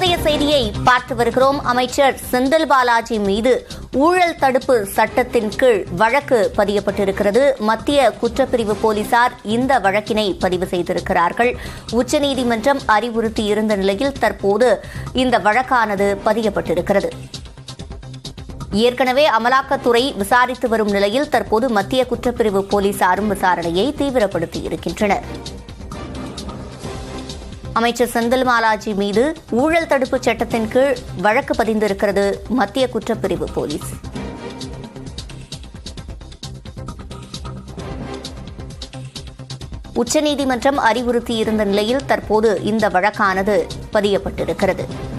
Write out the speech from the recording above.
தற்போதைய செய்தியை பார்த்து வருகிறோம் அமைச்சர் செந்தில் பாலாஜி மீது ஊழல் தடுப்பு சட்டத்தின் கீழ் வழக்கு பதியப்பட்டிருக்கிறது மத்திய குற்றப்பிரிவு போலீசார் இந்த வழக்கினை பதிவு செய்திருக்கிறார்கள் உச்சநீதிமன்றம் அறிவுறுத்தி இருந்த நிலையில் தற்போது இந்த வழக்கானது பதியப்பட்டிருக்கிறது ஏற்கனவே அமலாக்கத்துறை விசாரித்து வரும் நிலையில் தற்போது மத்திய குற்றப்பிரிவு போலீசாரும் விசாரணையை தீவிரப்படுத்தி இருக்கின்றனர் அமைச்சர் செந்தில் பாலாஜி மீது ஊழல் தடுப்பு சட்டத்தின் கீழ் வழக்கு பதிந்திருக்கிறது மத்திய குற்றப்பிரிவு போலீஸ் உச்சநீதிமன்றம் அறிவுறுத்தியிருந்த நிலையில் தற்போது இந்த வழக்கானது பதியப்பட்டிருக்கிறது